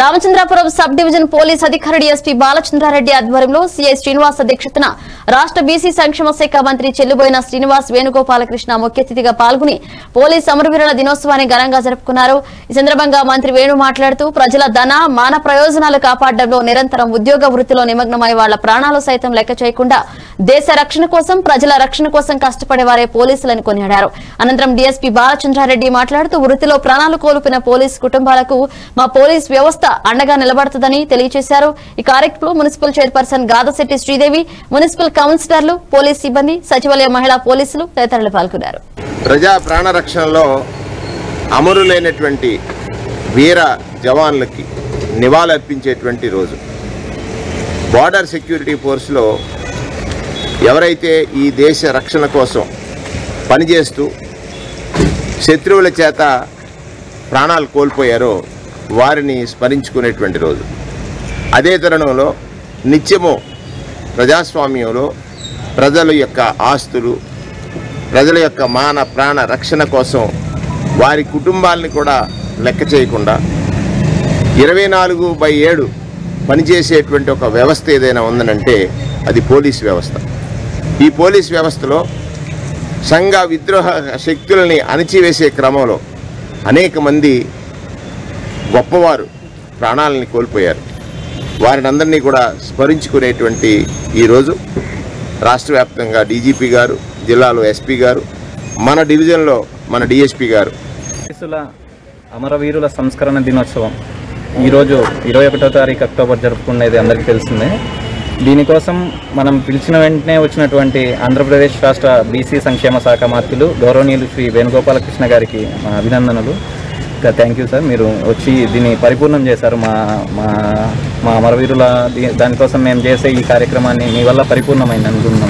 Ramachandrapuram sub division police అధికారి DSP Balachandra Reddy ఆధ్వర్యంలో CI Srinivas అధ్యక్షతన రాష్ట్ర బీసీ సంక్షేమ శాఖ మంత్రి చెల్లుబోయిన శ్రీనివాస్ వేణుగోపాలకృష్ణ ముఖ్య అతిథిగా పాల్గొని పోలీస్ అమరవీరుల దినోత్సవాన్ని ఘనంగా జరుపుకున్నారు ఈ సందర్భంగా మంత్రి వేణు మాట్లాడుతూ ప్రజల ధన మాన ప్రయోజనాలు కాపాడడంలో నిరంతరం ఉద్యోగ వృత్తిలో నిమగ్నమై వాళ్ల ప్రాణాలు సైతం లెక్క చేయకుండా దేశ రక్షణ కోసం ప్రజల రక్షణ కోసం కష్టపడే వారే పోలీసులని కొనియాడారు అనంతరం డీఎస్పీ బాలచంద్రారెడ్డి మాట్లాడుతూ వృత్తిలో ప్రాణాలు కోల్పోయిన పోలీస్ కుటుంబాలకు మా పోలీస్ వ్యవస్థ అండగా నిలబడుతుందని తెలియజేశారు ఈ కార్యక్రమంలో municipal chairperson Gadasetti Sridevi municipal కౌన్సిలర్లు పోలీస్ సిబ్బంది సచివాలయ మహిళా పోలీసులు తదితరులు పాల్గొన్నారు ప్రజా ప్రాణరక్షణలో అమరులైనటువంటి వీర జవాన్లకి నివాళులర్పించేటువంటి రోజు బార్డర్ సెక్యూరిటీ ఫోర్స్లో ఎవరైతే ఈ దేశ రక్షణ కోసం పనిచేస్తూ శత్రువుల చేత ప్రాణాలు కోల్పోయారో వారిని స్మరించుకునేటువంటి రోజు అదే తరుణంలో నిత్యము ప్రజాస్వామ్యంలో ప్రజల యొక్క ఆస్తులు ప్రజల యొక్క మాన ప్రాణ రక్షణ కోసం వారి కుటుంబాలని కూడా లెక్క చేయకుండా ఇరవై నాలుగు బై ఏడు పనిచేసేటువంటి ఒక వ్యవస్థ ఏదైనా ఉందనంటే అది పోలీస్ వ్యవస్థ ఈ పోలీస్ వ్యవస్థలో సంఘ విద్రోహ శక్తులని అణిచివేసే క్రమంలో అనేక మంది గొప్పవారు ప్రాణాలని కోల్పోయారు వారిని అందరినీ కూడా స్మరించుకునేటువంటి ఈరోజు రాష్ట్ర వ్యాప్తంగా డీజీపీ గారు జిల్లాలో ఎస్పీ గారు మన డివిజన్లో మన డిఎస్పీ గారు పోలీసుల అమరవీరుల సంస్కరణ దినోత్సవం ఈరోజు ఇరవై ఒకటో తారీఖు అక్టోబర్ జరుపుకునేది అందరికీ తెలిసిందే దీనికోసం మనం పిలిచిన వెంటనే వచ్చినటువంటి ఆంధ్రప్రదేశ్ రాష్ట్ర బీసీ సంక్షేమ శాఖ మంత్రులు గౌరవనీయులు శ్రీ వేణుగోపాలకృష్ణ గారికి మా అభినందనలు ఇంకా థ్యాంక్ యూ సార్ మీరు వచ్చి దీన్ని పరిపూర్ణం చేశారు మా మా మా అమరవీరుల దీ- దానికోసం మేము చేసే ఈ కార్యక్రమాన్ని మీ వల్ల పరిపూర్ణమైంది అనుకుంటున్నాం